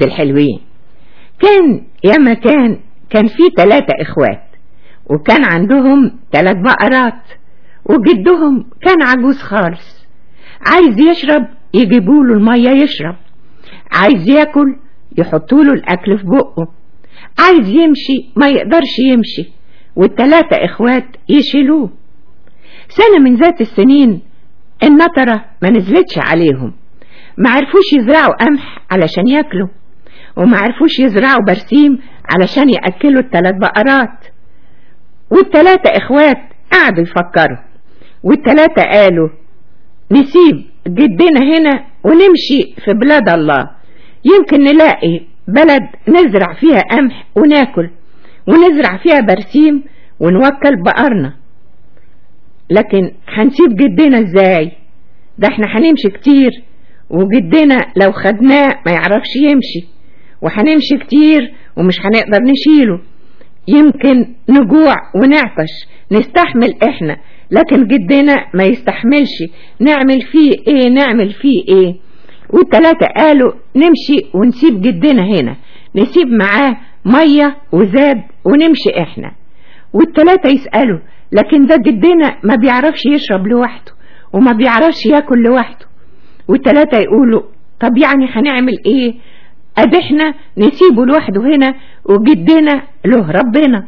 ولاد الحلوين كان يا ما كان كان في ثلاثة إخوات وكان عندهم ثلاث بقرات وجدهم كان عجوز خالص عايز يشرب يجيبوا له المية يشرب عايز ياكل يحطوا له الأكل في بقه عايز يمشي ما يقدرش يمشي والتلاتة إخوات يشيلوه سنة من ذات السنين النطرة ما نزلتش عليهم ما عرفوش يزرعوا قمح علشان ياكلوا وما عرفوش يزرعوا برسيم علشان يأكلوا التلات بقرات والتلاتة إخوات قعدوا يفكروا والتلاتة قالوا نسيب جدنا هنا ونمشي في بلاد الله يمكن نلاقي بلد نزرع فيها قمح وناكل ونزرع فيها برسيم ونوكل بقرنا لكن هنسيب جدنا ازاي ده احنا هنمشي كتير وجدنا لو خدناه ما يعرفش يمشي وهنمشي كتير ومش هنقدر نشيله يمكن نجوع ونعطش نستحمل احنا لكن جدنا ما يستحملش نعمل فيه ايه نعمل فيه ايه والتلاتة قالوا نمشي ونسيب جدنا هنا نسيب معاه مية وزاد ونمشي احنا والتلاتة يسألوا لكن ده جدنا ما بيعرفش يشرب لوحده وما بيعرفش ياكل لوحده والتلاتة يقولوا طب يعني هنعمل ايه ادي احنا نسيبه لوحده هنا وجدنا له ربنا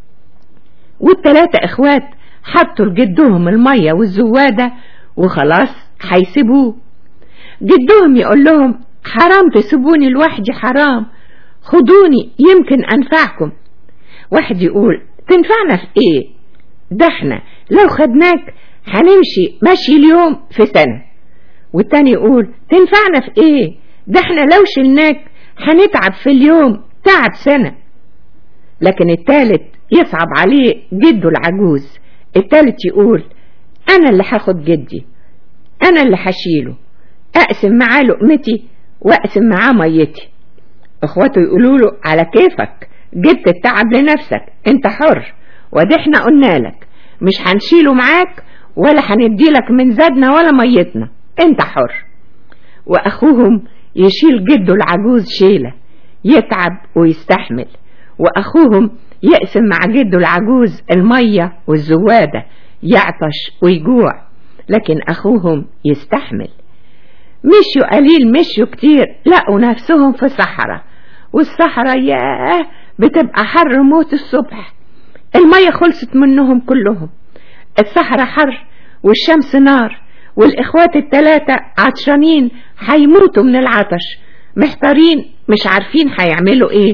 والتلاتة اخوات حطوا لجدهم المية والزوادة وخلاص هيسيبوه جدهم يقول لهم حرام تسيبوني لوحدي حرام خدوني يمكن أنفعكم واحد يقول تنفعنا في ايه ده احنا لو خدناك هنمشي مشي اليوم في سنة والتاني يقول تنفعنا في ايه ده احنا لو شلناك هنتعب في اليوم تعب سنة لكن التالت يصعب عليه جده العجوز التالت يقول انا اللي هاخد جدي انا اللي هشيله اقسم معاه لقمتي واقسم معاه ميتي اخواته يقولوا له على كيفك جبت التعب لنفسك انت حر وادي احنا قلنا لك مش هنشيله معاك ولا هنديلك من زادنا ولا ميتنا انت حر واخوهم يشيل جده العجوز شيلة يتعب ويستحمل واخوهم يقسم مع جده العجوز المية والزوادة يعطش ويجوع لكن اخوهم يستحمل مشيوا قليل مشيوا كتير لقوا نفسهم في صحراء والصحراء ياه بتبقى حر موت الصبح المية خلصت منهم كلهم الصحراء حر والشمس نار والإخوات التلاتة عطشانين هيموتوا من العطش محتارين مش عارفين هيعملوا ايه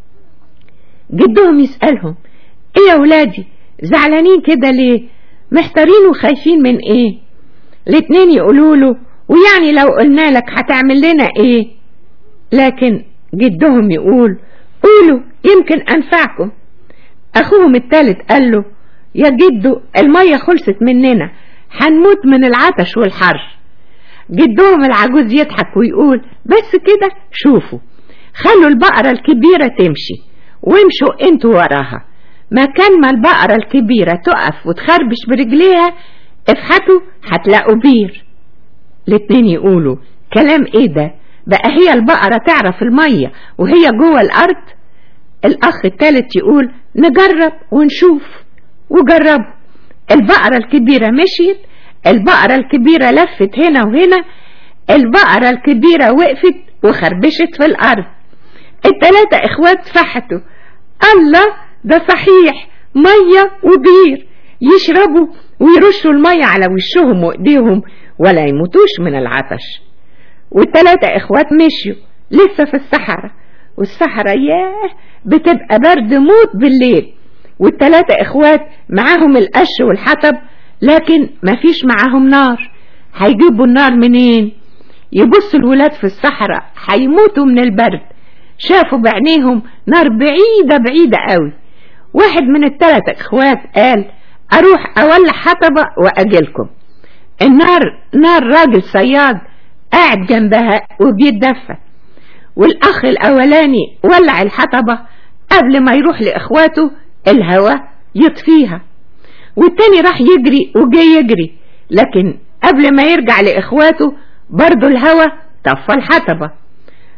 جدهم يسألهم ايه يا ولادي زعلانين كده ليه محتارين وخايفين من ايه الاتنين يقولوا له ويعني لو قلنا لك هتعمل لنا ايه لكن جدهم يقول قولوا يمكن انفعكم اخوهم التالت قال له يا جدو المية خلصت مننا هنموت من العطش والحر جدهم العجوز يضحك ويقول بس كده شوفوا خلوا البقرة الكبيرة تمشي وامشوا انتوا وراها مكان ما البقرة الكبيرة تقف وتخربش برجليها افحتوا هتلاقوا بير الاتنين يقولوا كلام ايه ده بقى هي البقرة تعرف المية وهي جوه الارض الاخ التالت يقول نجرب ونشوف وجربوا البقرة الكبيرة مشيت البقرة الكبيرة لفت هنا وهنا البقرة الكبيرة وقفت وخربشت في الارض التلاتة اخوات فحتوا الله ده صحيح مية وبير يشربوا ويرشوا المية على وشهم وايديهم ولا يموتوش من العطش والتلاتة اخوات مشيوا لسه في الصحراء والصحراء ياه بتبقى برد موت بالليل والتلاتة اخوات معاهم القش والحطب لكن مفيش معاهم نار هيجيبوا النار منين يبصوا الولاد في الصحراء هيموتوا من البرد شافوا بعينيهم نار بعيدة بعيدة قوي واحد من التلاتة اخوات قال اروح اولع حطبة واجيلكم النار نار راجل صياد قاعد جنبها وبيتدفى والاخ الاولاني ولع الحطبة قبل ما يروح لاخواته الهوا يطفيها والتاني راح يجري وجاي يجري لكن قبل ما يرجع لاخواته برضه الهوا طفى الحطبة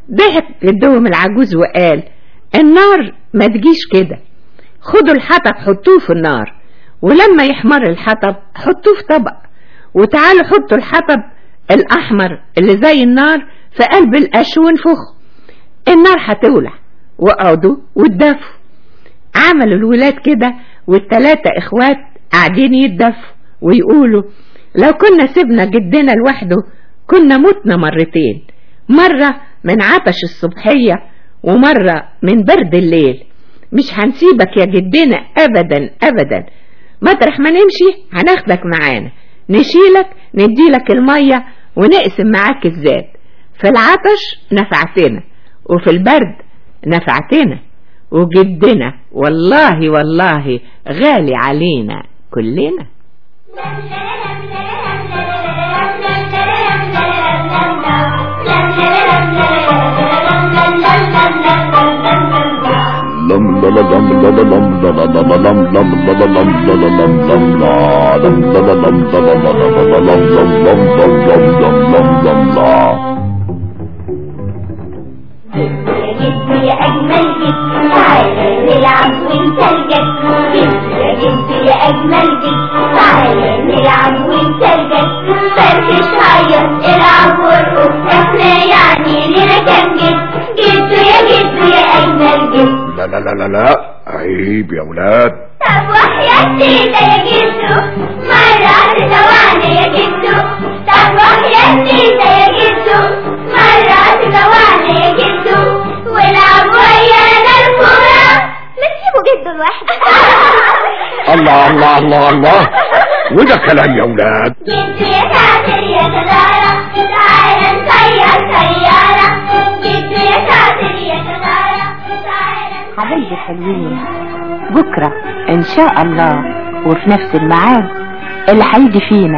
ضحك جدهم العجوز وقال النار ما تجيش كده خدوا الحطب حطوه في النار ولما يحمر الحطب حطوه في طبق وتعالوا حطوا الحطب الأحمر اللي زي النار في قلب القش وانفخوا النار هتولع وقعدوا واتدفوا عملوا الولاد كده والتلاتة اخوات قاعدين يتدفوا ويقولوا لو كنا سيبنا جدنا لوحده كنا متنا مرتين مرة من عطش الصبحية ومرة من برد الليل مش هنسيبك يا جدنا ابدا ابدا مطرح ما نمشي هناخدك معانا نشيلك نديلك المية ونقسم معاك الزاد في العطش نفعتنا وفي البرد نفعتنا وجدنا والله والله غالي علينا كلنا جدي يا أجمل جد تعالى نلعب ونتلجد جدي يا جدي يا أجمل جد تعالى نلعب ونتلجد فرفش هيص العب وارقص احنا يعني لنا كام جد جدو يا جدو يا أجمل جد لا لا لا لا لا عيب يا ولاد طب وحياة تيتا يا جدو مرة تدوعنا يا جدو طب وحياة تيتا يا جدو مرة تدوعنا يا جدو والعب ويانا الكورة ما تسيبوا جدو لوحده الله الله الله الله وده كلام يا ولاد جدو يا ساتر يا سدارة تعالى نسير سيارة جدو يا ساتر يا سدارة تعالى حبايبي حلوين بكرة إن شاء الله وفي نفس الميعاد اللي هيجي فينا